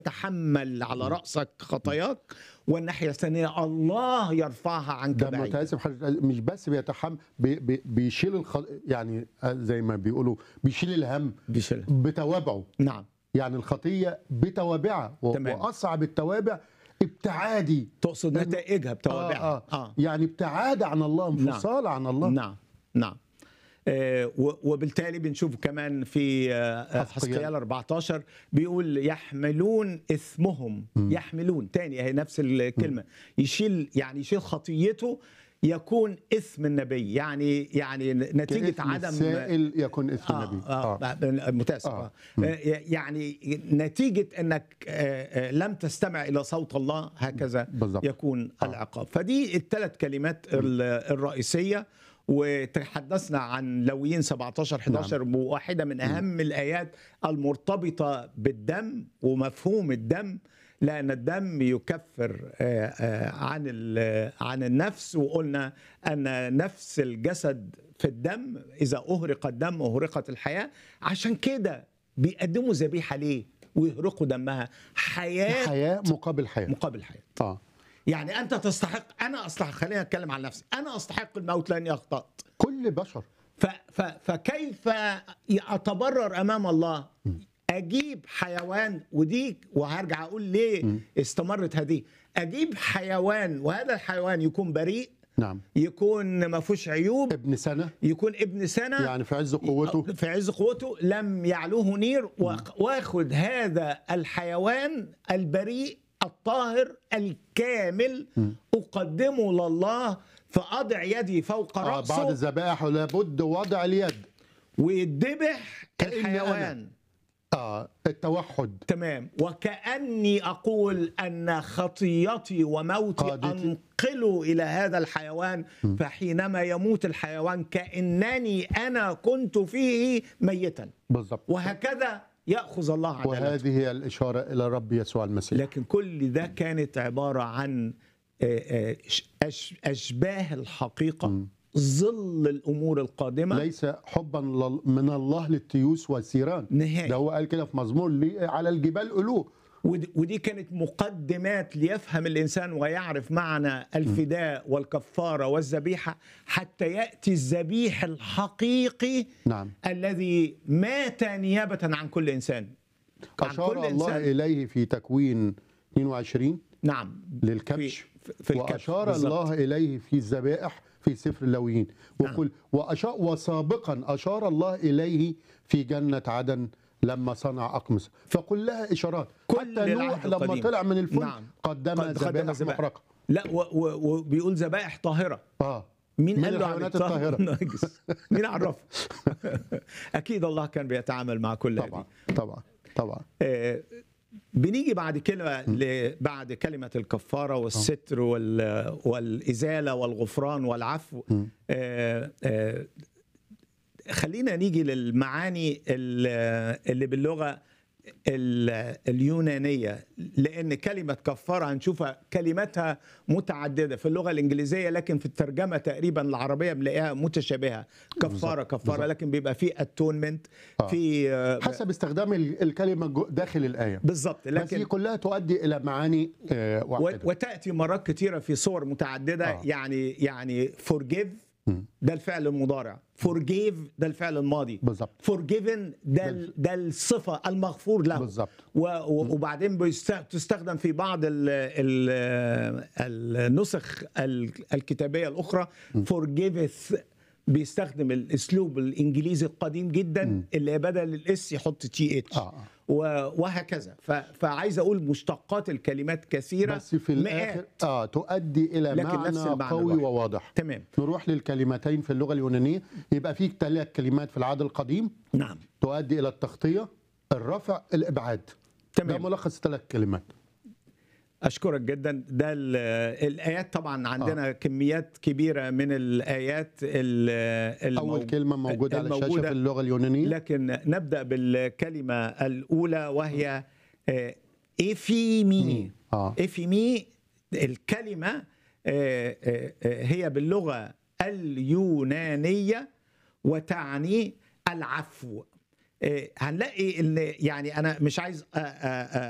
تحمل على رأسك خطاياك والناحية الثانية الله يرفعها عنك ده بعيد متاسف حضرتك مش بس بيتحمل بي بي بيشيل الخ... يعني زي ما بيقولوا بيشيل الهم بشل. بتوابعه نعم يعني الخطيه بتوابعها و... تمام. واصعب التوابع ابتعادي تقصد نتائجها بتوابعها آه آه. يعني ابتعاد عن الله انفصال عن الله نعم نعم آه، و- وبالتالي بنشوف كمان في آه، حزقيال. حزقيال 14 بيقول يحملون اثمهم يحملون تاني هي نفس الكلمه يشيل يعني يشيل خطيته يكون اثم النبي يعني يعني نتيجه كإثم عدم السائل يكون اثم آه النبي آه آه. متاسف آه. آه. يعني نتيجة أنك آه، آه، لم تستمع إلى صوت الله هكذا بالضبط. يكون آه. العقاب فدي الثلاث كلمات ال- الرئيسية وتحدثنا عن لويين 17 11 نعم. واحدة من أهم الآيات المرتبطة بالدم ومفهوم الدم لأن الدم يكفر آه، آه، عن ال- عن النفس وقلنا أن نفس الجسد في الدم إذا أهرق الدم أهرقت الحياة عشان كده بيقدموا ذبيحة ليه ويهرقوا دمها حياة حياه مقابل حياه مقابل حياة اه يعني أنت تستحق أنا أستحق خلينا أتكلم عن نفسي أنا أستحق الموت لأني أخطأت كل بشر ف ف فكيف أتبرر أمام الله أجيب حيوان ودي وهرجع أقول ليه استمرت هذه أجيب حيوان وهذا الحيوان يكون بريء نعم يكون ما فيهوش عيوب ابن سنه يكون ابن سنة يعني في عز قوته في عز قوته لم يعلوه نير واخ- واخد هذا الحيوان البريء الطاهر الكامل اقدمه لله فاضع يدي فوق آه راسه بعد الذبائح لابد وضع اليد ويذبح كأني الحيوان اه التوحد تمام وكأني أقول أن خطيتي وموتي قادتي. أنقله إلى هذا الحيوان فحينما يموت الحيوان كأنني أنا كنت فيه ميتا بالضبط وهكذا يأخذ الله عدالته وهذه هي الاشاره الى الرب يسوع المسيح لكن كل ده كانت عبارة عن آه، آه، أش- أشباه الحقيقة ظل الأمور القادمة ليس حبا لل- من الله للتيوس والثيران نهائي. ده هو قال كده في مزمور ليه على الجبال ألوه ودي ودي كانت مقدمات ليفهم الانسان ويعرف معنى الفداء والكفاره والذبيحه حتى ياتي الذبيح الحقيقي نعم الذي مات نيابه عن كل انسان عن أشار الله إليه في تكوين 22 نعم للكبش في, في الكبش وأشار بالظبط. الله إليه في الذبائح في سفر اللويين وقل وأشار وسابقا أشار الله إليه في جنة عدن لما صنع أقمص فكلها إشارات كل حتى نوح العهد لما القديم. طلع من الفلك نعم. قدم قد- قدم ذبائح ذبائح. محرقة لا و- و- وبيقول ذبائح طاهره آه مين من قال له عن الحيوانات الطاهر الطاهرة والنجس؟ مين عرفه اكيد الله كان بيتعامل مع كل هذه طبعا طبعا طبعا آه، بنيجي بعد كلمة ل- بعد كلمة الكفارة والستر وال- والإزالة والغفران والعفو آه، آه، خلينا نيجي للمعاني ال- اللي باللغة ال- اليونانية لأن كلمة كفارة هنشوفها كلماتها متعددة في اللغة الإنجليزية لكن في الترجمة تقريبا العربية بنلاقيها متشابهة كفارة كفارة بالظبط. لكن بيبقى في اتونمنت آه. في آه، حسب استخدام ال- الكلمة جو- داخل الآية بالظبط بس هي لكن كلها تؤدي إلى معاني آه، و- واحدة وتاتي مرات كثيره في صور متعدده آه. آه. يعني يعني forgive مم. ده الفعل المضارع forgave ده الفعل الماضي بالظبط forgiven ده ال- ده الصفه المغفور له بالظبط و- و- وبعدين بيست- تستخدم في بعض ال ال النسخ ال- الكتابيه الاخرى forgiveth بيستخدم الاسلوب الانجليزي القديم جدا اللي بدل الاس يحط تي اتش آه. وهكذا ف- فعايز اقول مشتقات الكلمات كثيره بس في مئات. الآخر آه تؤدي إلى لكن نفس معنى المعنى قوي الواحد. وواضح تمام نروح للكلمتين في اللغة اليونانية يبقى في ثلاث كلمات في العهد القديم نعم تؤدي إلى التغطية الرفع الإبعاد ده تمام ملخص ثلاث كلمات اشكرك جدا ده ال- الايات طبعا عندنا آه. كميات كبيره من الايات ال- المو... أول كلمة موجودة على الشاشة الموجودة. في اللغة اليونانية لكن نبدا بالكلمه الاولى وهي آه، ايفيمي آه. ايفيمي الكلمه آه، آه، آه، هي باللغه اليونانيه وتعني العفو آه، هنلاقي ان يعني انا مش عايز آه، آه، آه،